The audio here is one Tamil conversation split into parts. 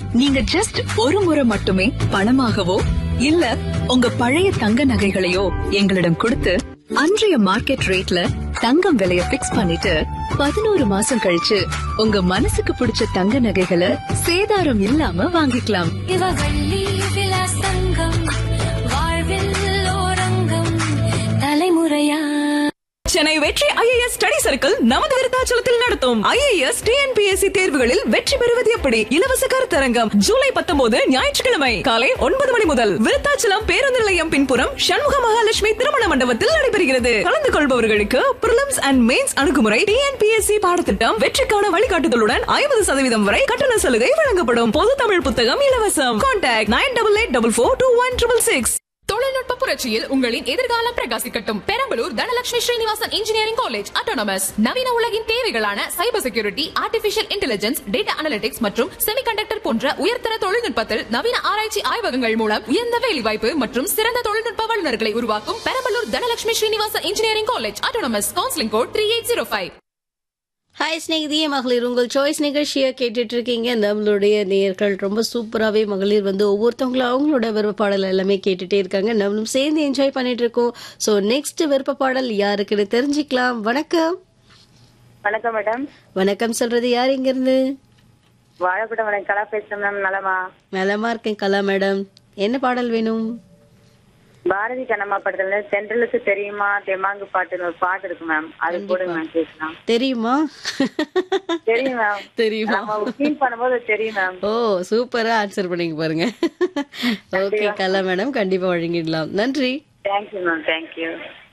நீங்க ஜஸ்ட் ஒரு முறை மட்டுமே பணமாகவோ இல்ல உங்க பழைய தங்க நகைகளையோ எங்களிடம் கொடுத்து அன்றைய மார்க்கெட் ரேட்ல தங்கம் விலைய பிக்ஸ் பண்ணிட்டு பதினோரு மாசம் கழிச்சு உங்க மனசுக்கு பிடிச்ச தங்க நகைகளை சேதாரம் இல்லாம வாங்கிக்கலாம் இவவள்ளி விலாஸ் தங்கம் வாழ்வில் ஓரங்கம் தலைமுறையா சென்னை வெற்றி ஐஏஎஸ் ஸ்டடி சர்க்கிள் நமது விருத்தாச்சலத்தில் நடத்தும் ஐஏஎஸ் டிஎன்பிஎஸ்சி தேர்வுகளில் வெற்றி பெறுவது எப்படி இலவச கருத்தரங்கம் ஜூலை பத்தொன்பது ஞாயிற்றுக்கிழமை காலை ஒன்பது மணி முதல் விருத்தாச்சலம் பேருந்து நிலையம் பின்புறம் சண்முக மகாலட்சுமி திருமண மண்டபத்தில் நடைபெறுகிறது கலந்து கொள்பவர்களுக்கு பிரிலிம்ஸ் அண்ட் மெயின்ஸ் அணுகுமுறை டிஎன்பிஎஸ்சி பாடத்திட்டம் வெற்றிக்கான வழிகாட்டுதலுடன் ஐம்பது சதவீதம் வரை கட்டண சலுகை வழங்கப்படும் பொது தமிழ் புத்தகம் இலவசம் contact nine double eight double four two one triple six தொழில்நுட்ப புரட்சியில் உங்களின் எதிர்காலம் பிரகாசிக்கட்டும் Perambalur Dhanalakshmi Srinivasan engineering college autonomous நவீன உலகின் தேவைகளான cyber security artificial intelligence data analytics மற்றும் செமிகண்டக்டர் போன்ற உயர்தர தொழில்நுட்பத்தில் நவீன ஆராய்ச்சி ஆய்வகங்கள் மூலம் உயர்ந்த வேலைவாய்ப்பு மற்றும் சிறந்த தொழில்நுட்ப வல்லுநர்களை உருவாக்கும் Perambalur Dhanalakshmi Srinivasan engineering college autonomous counselling code three eight zero five hi ஸ்நேகிதிய மகளிர் உங்கள் சாய்ஸ் நிகழ்ச்சியை கேட்டுட்டு இருக்கீங்க நம்மளுடைய நேயர்கள் ரொம்ப சூப்பராகவே மகளிர் வந்து ஒவ்வொருத்தவங்களும் அவங்களோட விருப்ப பாடல் எல்லாமே கேட்டுட்டே இருக்காங்க நம்மளும் சேர்ந்து என்ஜாய் பண்ணிட்டு இருக்கோம் ஸோ நெக்ஸ்ட் விருப்ப பாடல் யாருக்குன்னு தெரிஞ்சுக்கலாம் வணக்கம் வணக்கம் மேடம் வணக்கம் சொல்றது யார் இங்க இருந்து வாழைப்படம் வணக்கம் கலா பேசுறேன் மேம் நலமா நலமா இருக்கேன் கலா மேடம் என்ன பாடல் வேணும் பாரதி கண்ணம்மா படத்துல சென்ட்ரலுக்கு தெரியுமா தெம்மாங்கு பாட்டுன்னு ஒரு பாட்டு இருக்கு மேம் அது போடுங்க மேம் கேட்கலாம் தெரியுமா தெரியும் மேம் தெரியுமா நம்ம ஃபீல் பண்ணும்போது தெரியும் மேம் ஓ சூப்பரா ஆன்சர் பண்ணீங்க பாருங்க ஓகே கலா மேடம் கண்டிப்பா வழங்கிடலாம் நன்றி thank you ma'am thank you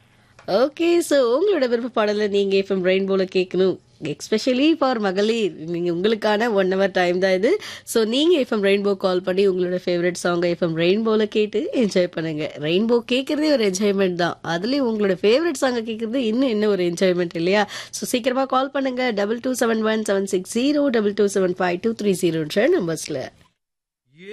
okay so உங்களோட விருப்ப பாடலை நீங்கள் எஃப்எம் ரெயின்போல கேட்கணும் எக்ஸ்பெஷலி ஃபார் மகளிர் நீங்கள் உங்களுக்கான ஒன் ஹவர் டைம் தான் இது ஸோ நீங்கள் எஃப்எம் ரெயின்போ கால் பண்ணி உங்களோட ஃபேவரட் சாங்கை எஃப்எம் ரெயின்போல கேட்டு என்ஜாய் பண்ணுங்க ரெயின்போ கேட்குறதே ஒரு என்ஜாய்மெண்ட் தான் அதுலேயும் உங்களோட ஃபேவரட் சாங்கை கேட்குறது இன்னும் என்ன ஒரு என்ஜாய்மெண்ட் இல்லையா ஸோ சீக்கிரமாக கால் பண்ணுங்க double two seven one seven six zero double two seven five two three ஜீரோன்ற நம்பர்ஸில்